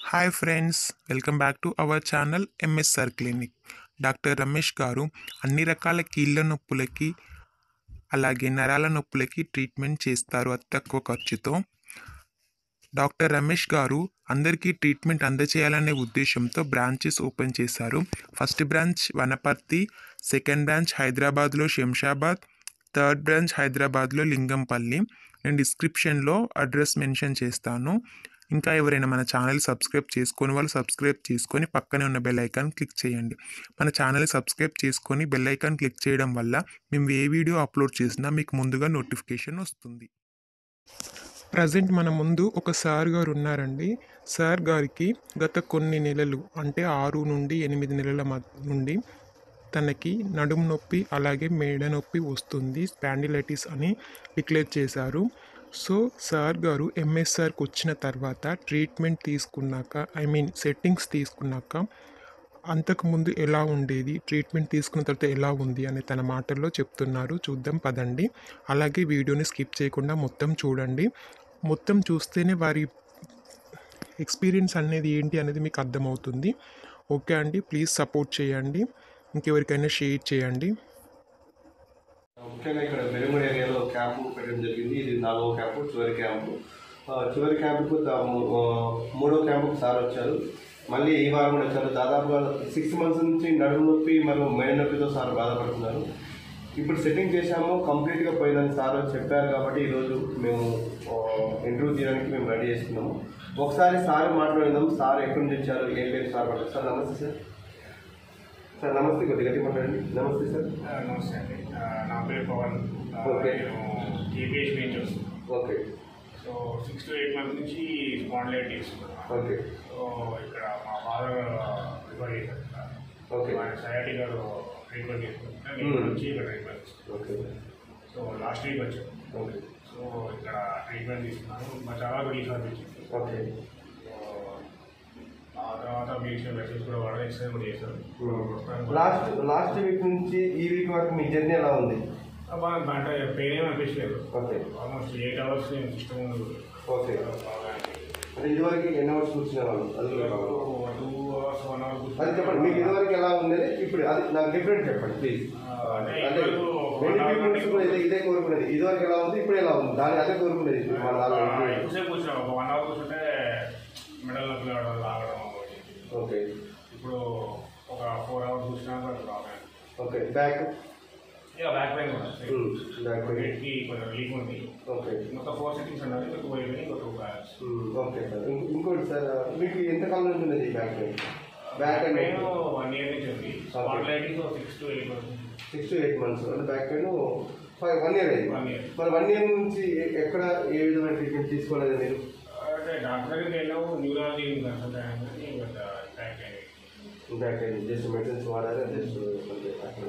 Hi friends welcome back to our channel MSR clinic doctor Ramesh గారు అన్ని రకాల కీళ్ళ నొప్పులకి అలాగే నరాల నొప్పులకి ట్రీట్మెంట్ చేస్తారు అతి తక్కువ ఖర్చుతో డాక్టర్ రమేష్ గారు అందరికీ ట్రీట్మెంట్ అందచేయాలనే ఉద్దేశంతో బ్రాంచెస్ ఓపెన్ చేశారు first branch Wanaparthy second branch హైదరాబాద్లో శంషాబాద్ థర్డ్ బ్రాంచ్ హైదరాబాద్లో లింగంపల్లి నేను డిస్క్రిప్షన్లో అడ్రస్ మెన్షన్ చేస్తాను ఇంకా ఎవరైనా మన ఛానల్ సబ్స్క్రైబ్ చేసుకొని వాళ్ళు సబ్స్క్రైబ్ చేసుకొని పక్కనే ఉన్న బెల్ ఐకాన్ క్లిక్ చేయండి మన ఛానల్ సబ్స్క్రైబ్ చేసుకొని బెల్ ఐకాన్ క్లిక్ చేయడం వల్ల మేము ఏ వీడియో అప్లోడ్ చేసినా మీకు ముందుగా నోటిఫికేషన్ వస్తుంది ప్రజెంట్ మన ముందు ఒక సార్ గారు ఉన్నారండి సార్ గారికి గత కొన్ని నెలలు అంటే ఆరు నుండి ఎనిమిది నెలల మధ్య నుండి తనకి నడుము నొప్పి అలాగే మేడ నొప్పి వస్తుంది స్పాండిలైటిస్ అని డిక్లేర్ చేశారు సో సార్ గారు ఎంఎస్ఆర్కి వచ్చిన తర్వాత ట్రీట్మెంట్ తీసుకున్నాక ఐ మీన్ సెట్టింగ్స్ తీసుకున్నాక అంతకుముందు ఎలా ఉండేది ట్రీట్మెంట్ తీసుకున్న తర్వాత ఎలా ఉంది అని తన మాటల్లో చెప్తున్నారు చూద్దాం పదండి అలాగే వీడియోని స్కిప్ చేయకుండా మొత్తం చూడండి మొత్తం చూస్తేనే వారి ఎక్స్పీరియన్స్ అనేది ఏంటి అనేది మీకు అర్థమవుతుంది ఓకే అండి ప్లీజ్ సపోర్ట్ చేయండి ఇంకెవరికైనా షేర్ చేయండి ముఖ్యంగా ఇక్కడ బెరుమూడి ఏరియాలో క్యాంపు పెట్టడం జరిగింది ఇది నాలుగో క్యాంపు చివరి క్యాంపు ఆ, చివరి క్యాంపుకు తా- మూ- ఆ, మూడో క్యాంపుకు సార్ వచ్చారు మళ్ళీ ఈ వారం కూడా వచ్చారు దాదాపుగా సిక్స్ మంత్స్ నుంచి నడుము నొప్పి మరియు మెడ నొప్పితో సార్ బాధపడుతున్నారు ఇప్పుడు సెట్టింగ్ చేశాము కంప్లీట్గా పోయిందని సార్ చెప్పారు కాబట్టి ఈరోజు మేము ఆ, ఇంటర్వ్యూ తీయడానికి మేము రెడీ చేస్తున్నాము ఒకసారి సార్ మాట్లాడదాం సార్ ఎక్కడి నుంచి వచ్చారు ఏం పేరు సార్ మాట్లాడారు సార్ నమస్తే సార్ సార్ నమస్తే కొద్దిగా గట్టి మాట్లాడండి నమస్తే సార్ ఆ, నమస్తే అండి ఆ, నా పేరు పవన్ ఆ, ఓకే. నేను టీపీహెచ్ నుంచి వస్తున్నాను okay so six to eight months నుంచి స్పాండిలైట్ తీసుకున్నాను ఓకే సో ఇక్కడ మా ఫాదర్ రిఫర్ చేశారు ఇక్కడ. ఓకే ఆయన సయాటి గారు ట్రీట్మెంట్ తీసుకుంటున్నారు నేను Hmm. నుంచి ఇక్కడ ట్రీట్మెంట్ తీసుకున్నాను ఓకే సో లాస్ట్ వీక్ వచ్చాను ఓకే సో ఇక్కడ ట్రీట్మెంట్ తీసుకున్నాను మా చాలా రిలీఫ్ అనిపించింది ఓకే సో ఆ తర్వాత మీ ఇచ్చిన మెసేజ్ కూడా వాడాలి ఎక్సర్సైజ్ కూడా చేశారు ప్రస్తుతానికి లాస్ట్ లాస్ట్ వీక్ నుంచి ఈ వీక్ వరకు మీ జర్నీ ఎలా ఉంది ఆ, బాగా అంటే పెయిన్ ఏమి అనిపించలేదు ఓకే ఆల్మోస్ట్ ఎయిట్ అవర్స్ నేను సిస్టమ్ ఉంది ఓకే బాగా అంటే ఇదివరకు ఎన్ని అవర్స్ కూర్చునే వాళ్ళు అది కూడా కావాలి. టూ అవర్స్ వన్ అవర్ అది చెప్పండి మీకు ఇదివరకు ఎలా ఉండేది ఇప్పుడు అది నాకు డిఫరెంట్ చెప్పండి ప్లీజ్ అంటే అంటే ఇదివరకు మెనీ one hour పీపుల్స్ కూడా ఇదే ఇదే కోరుకునేది ఇదివరకు ఎలా ఉంది ఇప్పుడు ఎలా ఉంది దాని అదే కోరుకునేది ఇప్పుడు మన దానిలో improvement. ఎక్కువసేపు కూర్చున్నాం ఒక వన్ అవర్ కూర్చుంటే మెడల్ నొప్పి రావడం లాగడం అవ్వదు. ఓకే ఇప్పుడు ఒక ఫోర్ అవర్స్ కూర్చున్నాక అది ప్రాబ్లం ఓకే బ్యాక్ ఇక బ్యాక్ పెయిన్ కూడా బ్యాక్ హెడ్కి కొంచెం రిలీఫ్ ఉంది ఓకే మొత్తం ఫోర్ సిట్టింగ్స్ ఉన్నది ఇంకా టూ అయిపోయి ఇంకా టూ బ్యాగ్స్ ఓకే సార్ ఇం- ఇంకోటి సార్ మీకు ఎంతకాలం నుంచి ఉన్నది ఈ back pain back and pain one year నుంచి ఉంది spot lighting six to eight months six to eight months అంటే back pain five one year అయింది వన్ ఇయర్ మరి వన్ ఇయర్ నుంచి ఎ- ఎక్కడ ఏ విధమైన ట్రీట్మెంట్ తీసుకోలేదు మీరు అంటే డాక్టర్ దగ్గరికి వెళ్ళాము న్యూరాలజీ కన్సల్ట్ అయ్యాను కానీ but back pain back pain just medicines వాడారా జస్ట్ అంతే అక్కడ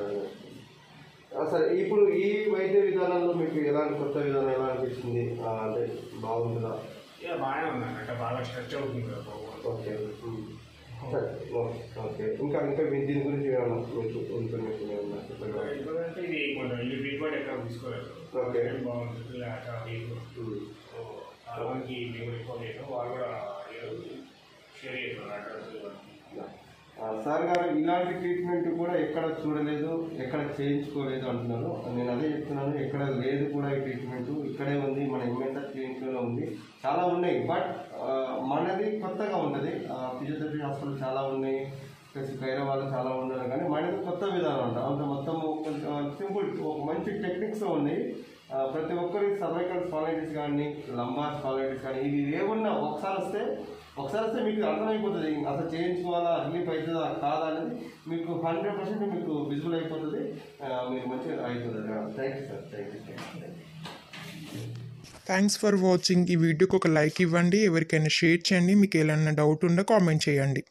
ఆ, సరే ఇప్పుడు ఈ వైద్య విధానంలో మీకు ఎలాంటి కొత్త విధానం ఎలా అనిపించింది ఆ, అంటే బాగుంటుందా ఇక బాగానే ఉన్నాను అంటే బాగా స్ట్రెచ్ అవుతుంది కదా బాబు. ఓకే ఉమ్. సరే ఓకే ఓకే ఇంకా ఇంకా మీ దీని గురించి ఏమన్నా మీకు ఇన్ఫర్మేషన్ ఏమన్నా చెప్పండి ఎందుకంటే ఇది కొంచెం ఈ ట్రీట్మెంట్ ఎక్కడ తీసుకోలేదు ఓకే. ఏం బాగుంటుంది లేక వీక్ ఉమ్. సో చాలా మందికి మేము రిఫర్ చేసాం వాళ్ళు కూడా అడిగారు షేర్ చేశారు అడ్రస్ ఇవన్నీ. ఆ, సార్ గారు ఇలాంటి ట్రీట్మెంట్ కూడా ఎక్కడ చూడలేదు ఎక్కడ చేయించుకోలేదు అంటున్నారు నేను అదే చెప్తున్నాను ఎక్కడ లేదు కూడా ఈ ట్రీట్మెంట్ ఇక్కడే ఉంది మన ఎంఎస్ఆర్ క్లినిక్లో ఉంది చాలా ఉన్నాయి బట్ మనది కొత్తగా ఉన్నది ఫిజియోథెరపీ హాస్పిటల్ చాలా ఉన్నాయి ప్లస్ వేరే వాళ్ళు చాలా ఉన్నారు కానీ మనది కొత్త విధానం అంట అంత మొత్తం కొంచెం సింపుల్ ఒక మంచి టెక్నిక్స్ ఉన్నాయి ఆ, ప్రతి ఒక్కరి సర్వైకల్ స్పాలైటిస్ కానీ లంబార్ స్పాలైటిస్ కానీ ఇవి ఏమున్నా ఒకసారి వస్తే ఒకసారి వస్తే మీకు అర్థమైపోతుంది అసలు చేయించుకోవాలా రిలీఫ్ అవుతుందా కాదా అనేది మీకు హండ్రెడ్ పర్సెంట్ మీకు విజువల్ అయిపోతుంది ఆ, మీకు మంచిగా అవుతుంది thank you sir thank you thanks for watching ఈ వీడియోకి ఒక లైక్ ఇవ్వండి ఎవరికైనా షేర్ చేయండి మీకు ఏమైనా డౌట్ ఉందో కామెంట్ చేయండి